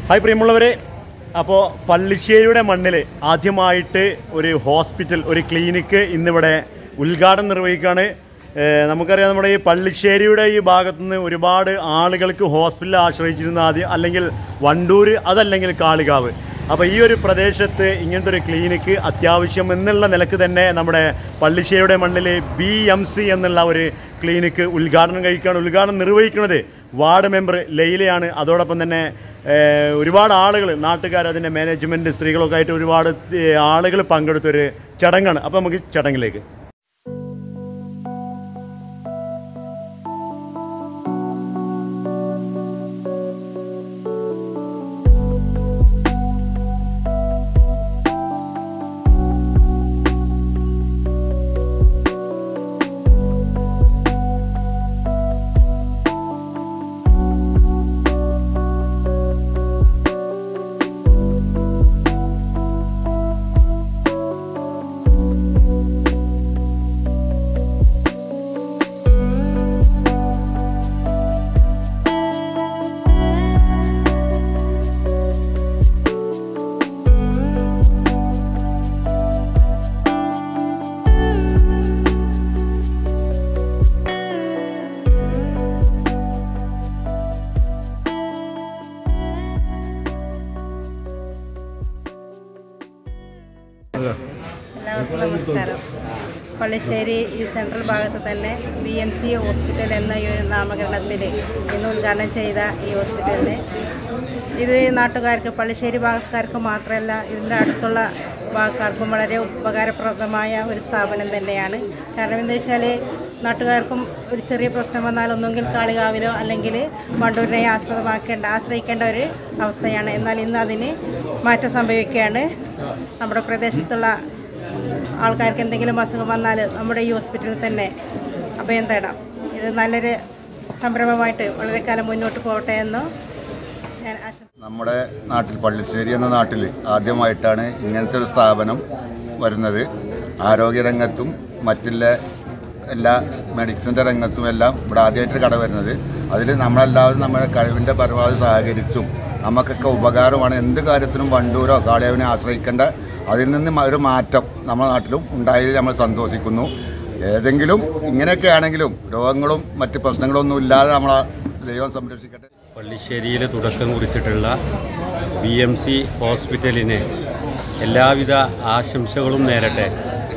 Hi പ്രിയമുള്ളവരെ അപ്പോൾ പള്ളിശ്ശേരിയുടെ മണ്ണിൽ ആദ്യമായിട്ട് ഒരു ഹോസ്പിറ്റൽ ഒരു ക്ലിനിക്ക് ഇന്നിവിടെ ഉദ്ഘാടനം നിർവഹിക്കുകയാണ് ഏഹ് നമുക്കറിയാം നമ്മുടെ ഈ പള്ളിശ്ശേരിയുടെ ഈ ഭാഗത്തു നിന്ന് ഒരുപാട് ആളുകൾക്ക് ഹോസ്പിറ്റലിൽ ആശ്രയിച്ചിരുന്ന ആദ്യം അല്ലെങ്കിൽ വണ്ടൂർ അതല്ലെങ്കിൽ കാളികാവ് അപ്പോൾ ഈ ഒരു പ്രദേശത്ത് ഇങ്ങനത്തെ ഒരു ക്ലിനിക്ക് അത്യാവശ്യം എന്നുള്ള നിലക്ക് തന്നെ നമ്മുടെ പള്ളിശ്ശേരിയുടെ മണ്ണിൽ ബി എം സി എന്നുള്ള ഒരു ക്ലിനിക്ക് ഉദ്ഘാടനം കഴിക്കുകയാണ് ഉദ്ഘാടനം നിർവഹിക്കുന്നത് വാർഡ് മെമ്പർ ലൈലയാണ് അതോടൊപ്പം തന്നെ ഏഹ്, ഒരുപാട് ആളുകൾ നാട്ടുകാർ അതിൻ്റെ മാനേജ്മെൻറ്റ് സ്ത്രീകളൊക്കെ ആയിട്ട് ഒരുപാട് ആളുകൾ പങ്കെടുത്തൊരു ചടങ്ങാണ് അപ്പോൾ നമുക്ക് ചടങ്ങിലേക്ക് എല്ലാവർക്കും നമസ്കാരം പള്ളിശ്ശേരി ഈ സെൻട്രൽ ഭാഗത്ത് തന്നെ ബി എം സി ഹോസ്പിറ്റൽ എന്ന ഈ ഒരു നാമകരണത്തിൽ ഇന്ന് ഉദ്ഘാടനം ചെയ്ത ഈ ഹോസ്പിറ്റലിന് ഇത് നാട്ടുകാർക്ക് പള്ളിശ്ശേരി ഭാഗക്കാർക്ക് മാത്രമല്ല ഇതിൻ്റെ അടുത്തുള്ള ഭാഗക്കാർക്കും വളരെ ഉപകാരപ്രദമായ ഒരു സ്ഥാപനം തന്നെയാണ് കാരണം എന്താ വെച്ചാൽ നാട്ടുകാർക്കും ഒരു ചെറിയ പ്രശ്നം വന്നാൽ ഒന്നുകിൽ കാളികാവിലോ അല്ലെങ്കിൽ വണ്ടൂരിനെ ആസ്പദമാക്കേണ്ട ആശ്രയിക്കേണ്ട ഒരു അവസ്ഥയാണ് എന്നാൽ ഇന്ന് അതിന് മാറ്റം സംഭവിക്കുകയാണ് നമ്മുടെ പ്രദേശത്തുള്ള ആൾക്കാർക്ക് എന്തെങ്കിലും അസുഖം വന്നാൽ നമ്മുടെ ഈ ഹോസ്പിറ്റലിൽ തന്നെ അഭയം തേടാം ഇത് നല്ലൊരു സംരംഭമായിട്ട് വളരെ കാലം മുന്നോട്ട് പോകട്ടെ എന്ന് ഞാൻ ആശംസിക്കുന്നു നമ്മുടെ നാട്ടിൽ പള്ളിശ്ശേരി എന്ന നാട്ടിൽ ആദ്യമായിട്ടാണ് ഇങ്ങനത്തെ ഒരു സ്ഥാപനം വരുന്നത് ആരോഗ്യരംഗത്തും മറ്റുള്ള എല്ലാ മെഡിസിൻ്റെ രംഗത്തും എല്ലാം ഇവിടെ ആദ്യമായിട്ട് കട വരുന്നത് അതിൽ നമ്മളെല്ലാവരും നമ്മുടെ കഴിവിൻ്റെ പരമാവധി സഹകരിച്ചും നമുക്കൊക്കെ ഉപകാരമാണ് എന്ത് കാര്യത്തിനും വണ്ടൂരോ കാളിയാവിനെ ആശ്രയിക്കേണ്ട അതിൽ നിന്ന് ഒരു മാറ്റം നമ്മുടെ നാട്ടിലും ഉണ്ടായതിൽ നമ്മൾ സന്തോഷിക്കുന്നു ഏതെങ്കിലും ഇങ്ങനെയൊക്കെ ആണെങ്കിലും രോഗങ്ങളും മറ്റ് പ്രശ്നങ്ങളൊന്നും ഇല്ലാതെ നമ്മളെ ദൈവം സംരക്ഷിക്കട്ടെ പള്ളിശ്ശേരിയിൽ തുടക്കം കുറിച്ചിട്ടുള്ള ബി എം സി ഹോസ്പിറ്റലിന് എല്ലാവിധ ആശംസകളും നേരട്ടെ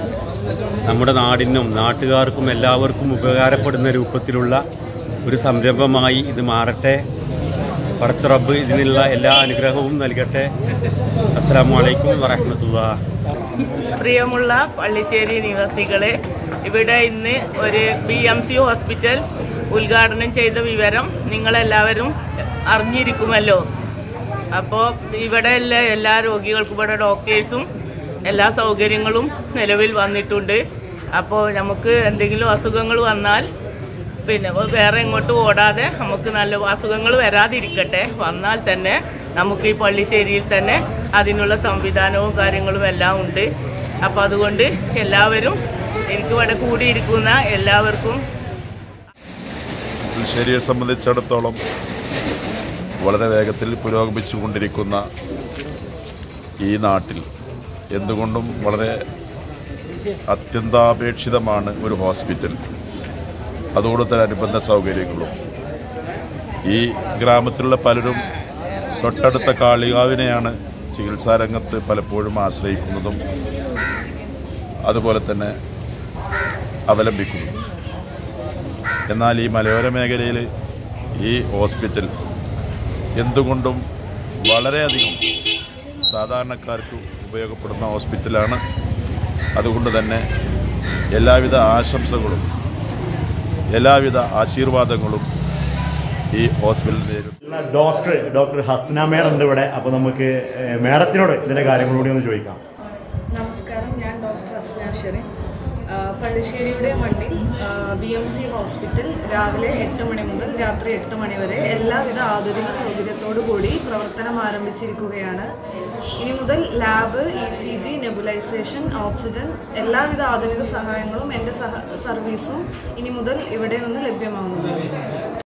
നമ്മുടെ നാടിനും നാട്ടുകാർക്കും എല്ലാവർക്കും ഉപകാരപ്പെടുന്ന രൂപത്തിലുള്ള ഒരു സംരംഭമായി ഇത് മാറട്ടെ പടച്ചറബ് ഇതിനുള്ള എല്ലാ അനുഗ്രഹവും നൽകട്ടെ അസ്സാം വലൈക്കും വറഹമത്തുള്ള പ്രിയമുള്ള പള്ളിശ്ശേരി നിവാസികളെ ഇവിടെ ഇന്ന് ഒരു ബി എം സി ഹോസ്പിറ്റൽ ഉദ്ഘാടനം ചെയ്ത വിവരം നിങ്ങളെല്ലാവരും അറിഞ്ഞിരിക്കുമല്ലോ അപ്പോൾ ഇവിടെ എല്ലാ എല്ലാ രോഗികൾക്കും ഇവിടെ ഡോക്ടേഴ്സും എല്ലാ സൗകര്യങ്ങളും നിലവിൽ വന്നിട്ടുണ്ട് അപ്പോൾ നമുക്ക് എന്തെങ്കിലും അസുഖങ്ങൾ വന്നാൽ പിന്നെ വേറെ എങ്ങോട്ടും ഓടാതെ നമുക്ക് നല്ല അസുഖങ്ങൾ വരാതിരിക്കട്ടെ വന്നാൽ തന്നെ നമുക്ക് ഈ പള്ളിശ്ശേരിയിൽ തന്നെ അതിനുള്ള സംവിധാനവും കാര്യങ്ങളും എല്ലാം ഉണ്ട് അപ്പോൾ അതുകൊണ്ട് എല്ലാവരും എനിക്ക് ഇവിടെ കൂടിയിരിക്കുന്ന എല്ലാവർക്കും പുതുശ്ശേരിയെ സംബന്ധിച്ചിടത്തോളം വളരെ വേഗത്തിൽ പുരോഗമിച്ചുകൊണ്ടിരിക്കുന്ന ഈ നാട്ടിൽ എന്തുകൊണ്ടും വളരെ അത്യന്താപേക്ഷിതമാണ് ഒരു ഹോസ്പിറ്റൽ അതോടൊപ്പം അനുബന്ധ സൗകര്യങ്ങളും ഈ ഗ്രാമത്തിലുള്ള പലരും തൊട്ടടുത്ത കാളികാവിനെയാണ് ചികിത്സാ രംഗത്ത് പലപ്പോഴും ആശ്രയിക്കുന്നതും അതുപോലെ തന്നെ അവലംബിക്കുന്നു എന്നാൽ ഈ മലയോര മേഖലയിൽ ഈ ഹോസ്പിറ്റൽ എന്തുകൊണ്ടും വളരെയധികം സാധാരണക്കാർക്ക് ഉപയോഗപ്പെടുന്ന ഹോസ്പിറ്റലാണ് അതുകൊണ്ട് തന്നെ എല്ലാവിധ ആശംസകളും എല്ലാവിധ ആശീർവാദങ്ങളും ഈ ഹോസ്പിറ്റലിൽ നേരിടും ഇന്ന് ഡോക്ടർ ഡോക്ടർ ഹസ്ന മേഡം ഉണ്ട് ഇവിടെ അപ്പോൾ നമുക്ക് ഏഹ്, മേഡത്തിനോട് ഇതിൻ്റെ കാര്യങ്ങളൂടി ഒന്ന് ചോദിക്കാം നമസ്കാരം ഞാൻ ഡോക്ടർ അസ്ന ഷെറിൻ ആ, പള്ളിശ്ശേരിയുടെ മണ്ണിൽ ബി എം സി ഹോസ്പിറ്റൽ രാവിലെ എട്ട് മണി മുതൽ രാത്രി എട്ട് മണി വരെ എല്ലാവിധ ആധുനിക സൗകര്യത്തോടു കൂടി പ്രവർത്തനം ആരംഭിച്ചിരിക്കുകയാണ് ഇനി മുതൽ lab E C G nebulisation oxygen എല്ലാവിധ ആധുനിക സഹായങ്ങളും എൻ്റെ സഹ സർവീസും ഇനി മുതൽ ഇവിടെ നിന്ന് ലഭ്യമാവുന്നതാണ്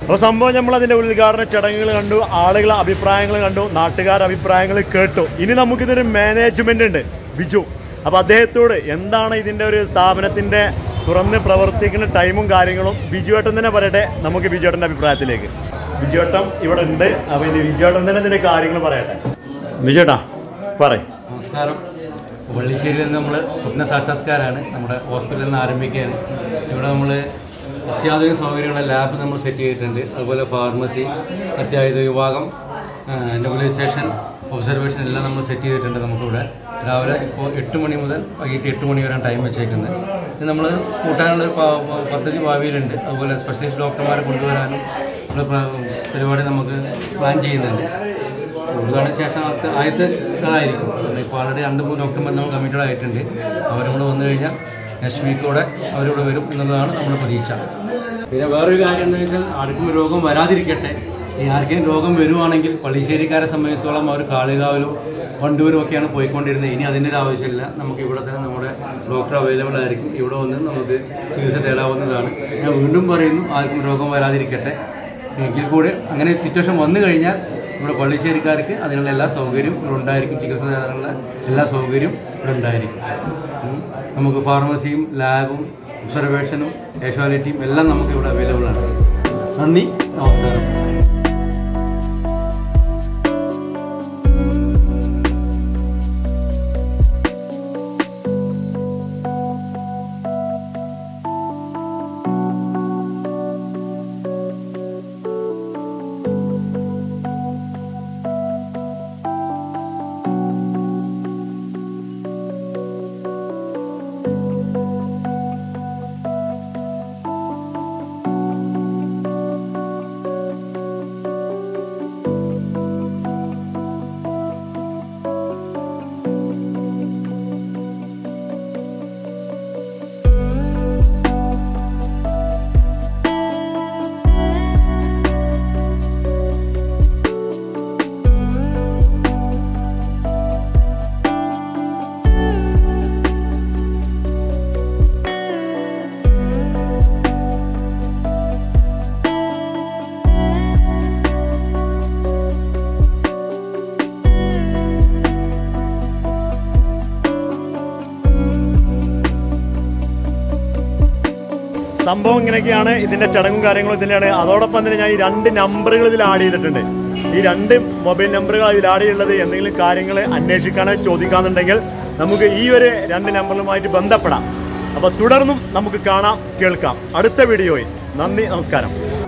അപ്പോൾ സംഭവം നമ്മൾ അതിൻ്റെ ഉദ്ഘാടന ചടങ്ങുകൾ കണ്ടു ആളുകളെ അഭിപ്രായങ്ങൾ കണ്ടു നാട്ടുകാരുടെ അഭിപ്രായങ്ങൾ കേട്ടു ഇനി നമുക്കിതൊരു മാനേജ്മെൻ്റ് ഉണ്ട് ബിജു അപ്പോൾ അദ്ദേഹത്തോട് എന്താണ് ഇതിൻ്റെ ഒരു സ്ഥാപനത്തിൻ്റെ തുറന്ന് പ്രവർത്തിക്കുന്ന ടൈമും കാര്യങ്ങളും ബിജുവേട്ടൻ തന്നെ പറയട്ടെ നമുക്ക് ബിജുവേട്ടൻ്റെ അഭിപ്രായത്തിലേക്ക് ബിജുവേട്ടൻ ഇവിടെ ഉണ്ട് അപ്പോൾ ഇനി ബിജുവേട്ടൻ തന്നെ ഇതിൻ്റെ കാര്യങ്ങൾ പറയട്ടെ ബിജുവേട്ടാ പറയും നമസ്കാരം വള്ളിശ്ശേരിയിൽ നിന്ന് നമ്മൾ സ്വപ്ന സാക്ഷാത്കാരാണ് നമ്മുടെ ഹോസ്പിറ്റലിൽ നിന്ന് ആരംഭിക്കുകയാണ് ഇവിടെ നമ്മൾ അത്യാധുനിക സൗകര്യമുള്ള ലാബ് നമ്മൾ സെറ്റ് ചെയ്തിട്ടുണ്ട് അതുപോലെ ഫാർമസി അത്യാധുനിക വിഭാഗം നെബുലൈസേഷൻ ഒബ്സർവേഷൻ എല്ലാം നമ്മൾ സെറ്റ് ചെയ്തിട്ടുണ്ട് നമുക്കിവിടെ രാവിലെ ഇപ്പോൾ എട്ട് മണി മുതൽ വൈകിട്ട് എട്ട് മണി വരെയാണ് ടൈം വെച്ചേക്കുന്നത് ഇത് നമ്മൾ കൂട്ടാനുള്ള ഒരു പ- പ- പദ്ധതി ഭാവിയിലുണ്ട് അതുപോലെ സ്പെഷ്യലിസ്റ്റ് ഡോക്ടർമാരെ കൊണ്ടുവരാനും ഉള്ള പ്ര- പരിപാടി നമുക്ക് പ്ലാൻ ചെയ്യുന്നുണ്ട് ഉദ്ഘാടന ശേഷം ആദ്യത്തെ ആദ്യത്തെ ഇതായിരിക്കും കാരണം ഇപ്പോൾ ആൾറെഡി രണ്ട് മൂന്ന് ഡോക്ടർമാർ നമ്മൾ കമ്മിറ്റഡ് ആയിട്ടുണ്ട് അവരും കൂടെ വന്നു കഴിഞ്ഞാൽ നെക്സ്റ്റ് വീക്കോടെ അവരിവിടെ വരും എന്നുള്ളതാണ് നമ്മുടെ പ്രതീക്ഷ പിന്നെ വേറൊരു കാര്യം എന്താ വെച്ചാൽ ആർക്കും രോഗം വരാതിരിക്കട്ടെ ഈ ആർക്കെങ്കിലും രോഗം വരുവാണെങ്കിൽ പള്ളിശ്ശേരിക്കാരെ സംബന്ധിച്ചോളം അവർ കാളികാവിലും വണ്ടൂരും ഒക്കെയാണ് പോയിക്കൊണ്ടിരുന്നത് ഇനി അതിൻ്റെ ഒരു ആവശ്യമില്ല നമുക്ക് ഇവിടെ തന്നെ നമ്മുടെ ഡോക്ടർ അവൈലബിൾ ആയിരിക്കും ഇവിടെ വന്ന് നമുക്ക് ചികിത്സ തേടാവുന്നതാണ് ഞാൻ വീണ്ടും പറയുന്നു ആർക്കും രോഗം വരാതിരിക്കട്ടെ എങ്കിൽ കൂടി അങ്ങനെ സിറ്റുവേഷൻ വന്നു കഴിഞ്ഞാൽ നമ്മുടെ പള്ളിശ്ശേരിക്കാർക്ക് അതിനുള്ള എല്ലാ സൗകര്യവും ഇവിടെ ഉണ്ടായിരിക്കും ചികിത്സ നേടാനുള്ള എല്ലാ സൗകര്യവും ഇവിടെ ഉണ്ടായിരിക്കും ഉം. നമുക്ക് ഫാർമസിയും ലാബും ഒബ്സർവേഷനും കാഷ്വാലിറ്റിയും എല്ലാം നമുക്ക് ഇവിടെ അവൈലബിൾ ആണ് നന്ദി നമസ്കാരം സംഭവം ഇങ്ങനെയൊക്കെയാണ് ഇതിന്റെ ചടങ്ങും കാര്യങ്ങളും ഇതിലാണ് അതോടൊപ്പം തന്നെ ഞാൻ ഈ രണ്ട് നമ്പറുകൾ ഇതിൽ ആഡ് ചെയ്തിട്ടുണ്ട് ഈ രണ്ട് മൊബൈൽ നമ്പറുകൾ ഇതിൽ ആഡ് ചെയ്യുള്ളത് എന്തെങ്കിലും കാര്യങ്ങൾ അന്വേഷിക്കാനോ ചോദിക്കാന്നുണ്ടെങ്കിൽ നമുക്ക് ഈ ഒരു രണ്ട് നമ്പറുമായിട്ട് ബന്ധപ്പെടാം അപ്പോൾ തുടർന്നും നമുക്ക് കാണാം കേൾക്കാം അടുത്ത വീഡിയോയിൽ നന്ദി നമസ്കാരം